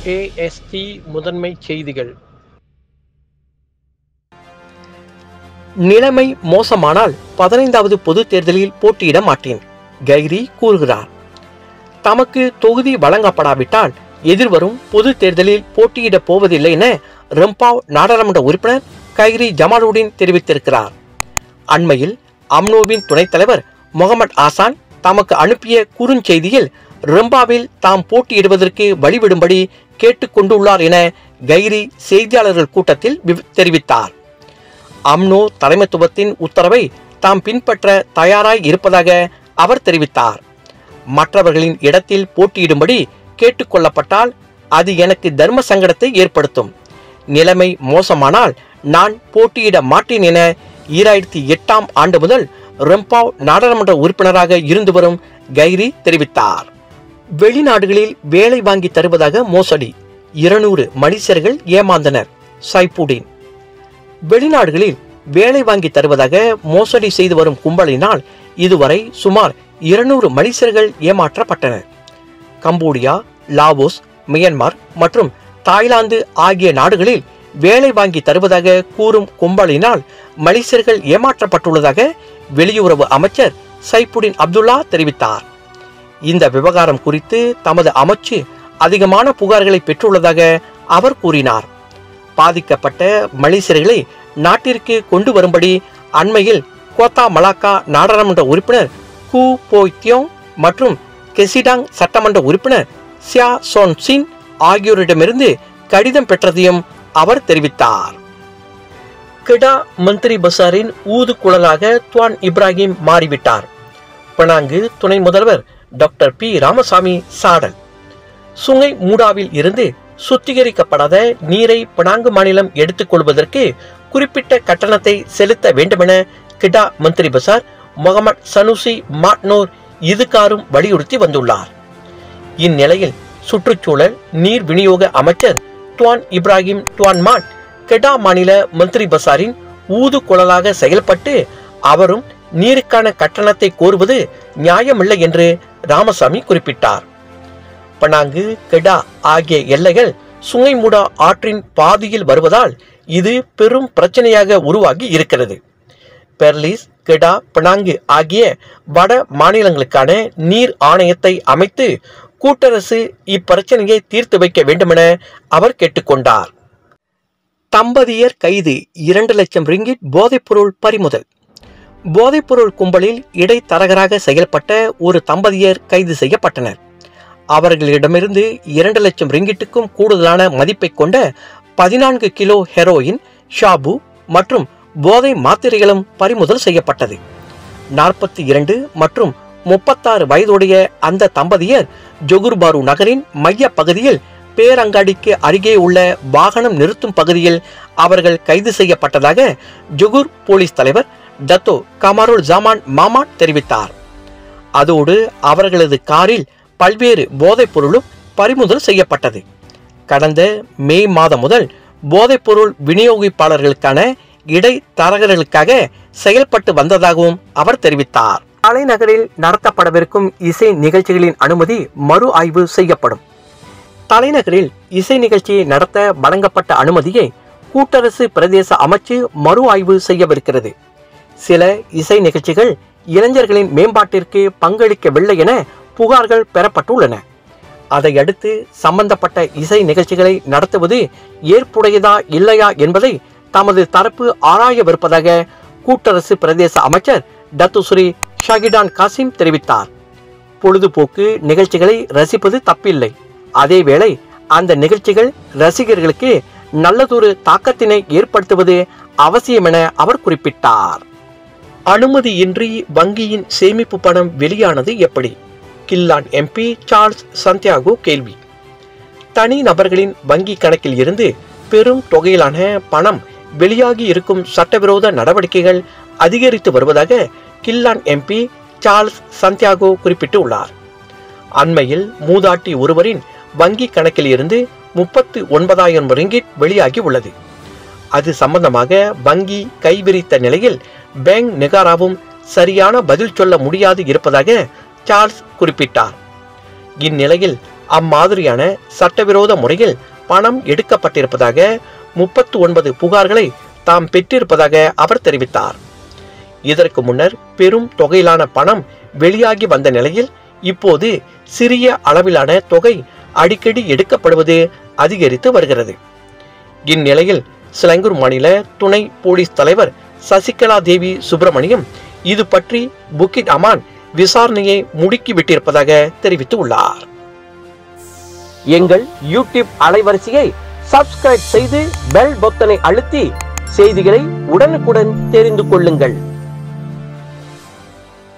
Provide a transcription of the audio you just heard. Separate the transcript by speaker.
Speaker 1: AST முதன்மைச் செய்திகள்
Speaker 2: நிலைமை மோசமானால் பதினைந்தாவது பொதுத் தேர்தலில் போட்டியிட மாட்டேன் கைரி கூறுகிறார் தமக்கு தொகுதி வழங்கப்படாவிட்டால் எதிர்வரும் பொதுத் தேர்தலில் போட்டியிடப் போவதில்லை என ரெம்பாவ் நாடாளுமன்ற உறுப்பினர் கைரி ஜமாலுடீன் தெரிவித்திருக்கிறார் அண்மையில் அம்னோவின் துணைத் தலைவர் முகமது ஆசான் தமக்கு அனுப்பிய குறுஞ்செய்தியில் ரெம்பாவில் தாம் போட்டியிடுவதற்கு வழிவிடும்படி கேட்டுக்கொண்டுள்ளார் என கைரி செய்தியாளர்கள் கூட்டத்தில் விவ- தெரிவித்தார் அம்னோ தலைமைத்துவத்தின் உத்தரவை தாம் பின்பற்ற தயாராய் இருப்பதாக அவர் தெரிவித்தார் மற்றவர்களின் இடத்தில் போட்டியிடும்படி கேட்டுக்கொள்ளப்பட்டால் அது எனக்கு தர்ம சங்கடத்தை ஏற்படுத்தும் நிலைமை மோசமானால் நான் போட்டியிட மாட்டேன் என ஈராயிரத்தி எட்டாம் ஆண்டு முதல் ரெம்பாவ் நாடாளுமன்ற உறுப்பினராக இருந்து வரும் கைரி தெரிவித்தார் வெளிநாடுகளில் வேலை வாங்கி தருவதாக மோசடி இருநூறு மனிதர்கள் ஏமாந்தனர் சைபுடீன் வெளிநாடுகளில் வேலை வாங்கி தருவதாக மோசடி செய்து வரும் கும்பலினால் இதுவரை சுமார் இருநூறு மனிதர்கள் ஏமாற்றப்பட்டனர் கம்போடியா லாவோஸ் மியன்மார் மற்றும் தாய்லாந்து ஆகிய நாடுகளில் வேலை வாங்கி தருவதாக கூறும் கும்பலினால் மனிதர்கள் ஏமாற்றப்பட்டுள்ளதாக வெளியுறவு அமைச்சர் சைபுடின் அப்துல்லா தெரிவித்தார் இந்த விவகாரம் குறித்து தமது அமைச்சு அதிகமான புகார்களை பெற்றுள்ளதாக அவர் கூறினார் பாதிக்கப்பட்ட மலேசியர்களை நாட்டிற்கு கொண்டு வரும்படி அண்மையில் கோத்தா மலாக்கா நாடாளுமன்ற உறுப்பினர் கு போய்த்தியோங் மற்றும் கெசிடாங் சட்டமன்ற உறுப்பினர் சியா சோன் சின் ஆகியோரிடமிருந்து கடிதம் பெற்றதையும் அவர் தெரிவித்தார் கிடா மந்திரி பசாரின் ஊதுகுழலாக துவான் இப்ராஹிம் மாறிவிட்டார் பினாங்கு துணை முதல்வர் டாக்டர் பி ராமசாமி சாடல் சுங்கை மூடாவில் இருந்து சுத்திகரிக்கப்படாத நீரை பினாங்கு மாநிலம் எடுத்துக்கொள்வதற்கு குறிப்பிட்ட கட்டணத்தை செலுத்த வேண்டுமென கிடா மந்திரி பசார் முகமது சனுசி மாட்னோர் இதுகாரும் வலியுறுத்தி வந்துள்ளார் இந்நிலையில் சுற்றுச்சூழல் நீர் விநியோக அமைச்சர் துவான் இப்ராஹிம் துவான் மாட் கெடா மாநில மந்திரி பசாரின் ஊது குழலாக செயல்பட்டு அவரும் நீருக்கான கட்டணத்தை கோருவது நியாயமில்லை என்று ராமசாமி குறிப்பிட்டார் பனாங்கு கெடா ஆகிய எல்லைகள் சுங்கைமுடா ஆற்றின் பாதியில் வருவதால் இது பெரும் பிரச்சனையாக உருவாகி இருக்கிறது பெர்லிஸ் கெடா பனாங்கு ஆகிய வட மாநிலங்களுக்கான நீர் ஆணையத்தை அமைத்து கூட்டரசு இப்பிரச்சனையை தீர்த்து வைக்க வேண்டுமென அவர் கேட்டுக்கொண்டார் தம்பதியர் கைது இரண்டு லட்சம் ரிங்கிட் போதைப்பொருள் பறிமுதல் போதைப்பொருள் கும்பலில் இடைத்தரகராக செயல்பட்ட ஒரு தம்பதியர் கைது செய்யப்பட்டனர் அவர்களிடமிருந்து இரண்டு லட்சம் ரிங்கிட்டுக்கும் கூடுதலான மதிப்பை கொண்ட பதினான்கு கிலோ ஹெரோயின் ஷாபு மற்றும் போதை மாத்திரைகளும் பறிமுதல் செய்யப்பட்டது நாற்பத்தி இரண்டு மற்றும் முப்பத்தாறு வயதுடைய அந்த தம்பதியர் ஜொகுர்பாரு நகரின் மைய பகுதியில் பேரங்காடிக்கு அருகே உள்ள வாகனம் நிறுத்தும் பகுதியில் அவர்கள் கைது செய்யப்பட்டதாக ஜொகுர் போலீஸ் தலைவர் டத்தோ கமாருல் ஜாமான் மாமாட் தெரிவித்தார் அதோடு அவர்களது காரில் பல்வேறு போதைப் பொருளும் பறிமுதல் செய்யப்பட்டது கடந்த மே மாதம் முதல் போதைப்பொருள் விநியோகிப்பாளர்களுக்கான இடைத்தரகர்களுக்காக செயல்பட்டு வந்ததாகவும் அவர் தெரிவித்தார் தலைநகரில் நடத்தப்படவிருக்கும் இசை நிகழ்ச்சிகளின் அனுமதி மறு ஆய்வு செய்யப்படும் தலைநகரில் இசை நிகழ்ச்சியை நடத்த வழங்கப்பட்ட அனுமதியை கூட்டரசு பிரதேச அமைச்சு மறு ஆய்வு செய்யவிருக்கிறது சில இசை நிகழ்ச்சிகள் இளைஞர்களின் மேம்பாட்டிற்கு பங்களிக்கவில்லை என புகார்கள் பெறப்பட்டுள்ளன அதையடுத்து சம்பந்தப்பட்ட இசை நிகழ்ச்சிகளை நடத்துவது ஏற்புடையதா இல்லையா என்பதை தமது தரப்பு ஆராயவிருப்பதாக கூட்டரசு பிரதேச அமைச்சர் டத்துஸ்ரீ ஷாகிடான் காசிம் தெரிவித்தார் பொழுதுபோக்கு நிகழ்ச்சிகளை ரசிப்பது தப்பில்லை அதேவேளை அந்த நிகழ்ச்சிகள் ரசிகர்களுக்கு நல்லதொரு தாக்கத்தினை ஏற்படுத்துவது அவசியம் என அவர் குறிப்பிட்டார் அனுமதியின்றி வங்கியின் சேமிப்பு பணம் வெளியானது எப்படி கில்லான் எம்பி சார்ல்ஸ் சந்தியாகோ கேள்வி தனி நபர்களின் வங்கி கணக்கில் இருந்து பெரும் தொகையிலான பணம் வெளியாகி இருக்கும் சட்டவிரோத நடவடிக்கைகள் அதிகரித்து வருவதாக கில்லான் எம்பி சார்ல்ஸ் சந்தியாகோ குறிப்பிட்டுள்ளார் அண்மையில் மூதாட்டி ஒருவரின் வங்கி கணக்கில் இருந்து முப்பத்து ஒன்பதாயிரம் ரிங்கிட் வெளியாகி உள்ளது அது சம்பந்தமாக வங்கி கைவிரித்த நிலையில் பேங்க் நெகாராவும் சரியான பதில் சொல்ல முடியாது இருப்பதாக சார்ல்ஸ் குறிப்பிட்டார் இந்நிலையில் அம்மாதிரியான சட்டவிரோத முறையில் பணம் எடுக்கப்பட்டிருப்பதாக முப்பத்து ஒன்பது புகார்களை தாம் பெற்றிருப்பதாக அவர் தெரிவித்தார் இதற்கு முன்னர் பெரும் தொகையிலான பணம் வெளியாகி வந்த நிலையில் இப்போது சிறிய அளவிலான தொகை அடிக்கடி எடுக்கப்படுவது அதிகரித்து வருகிறது இந்நிலையில் சிலங்கூர் மாநில துணை போலீஸ் தலைவர் சசிகலா தேவி சுப்பிரமணியம் இது பற்றி புக்கிட் அமான் விசாரணையை முடுக்கி விட்டிருப்பதாக தெரிவித்து உள்ளார் எங்கள் யூடியூப் அலைவரிசையை சப்ஸ்கிரைப் செய்து பெல் பொத்தனை அழுத்தி செய்திகளை உடனுக்குடன் தெரிந்து கொள்ளுங்கள்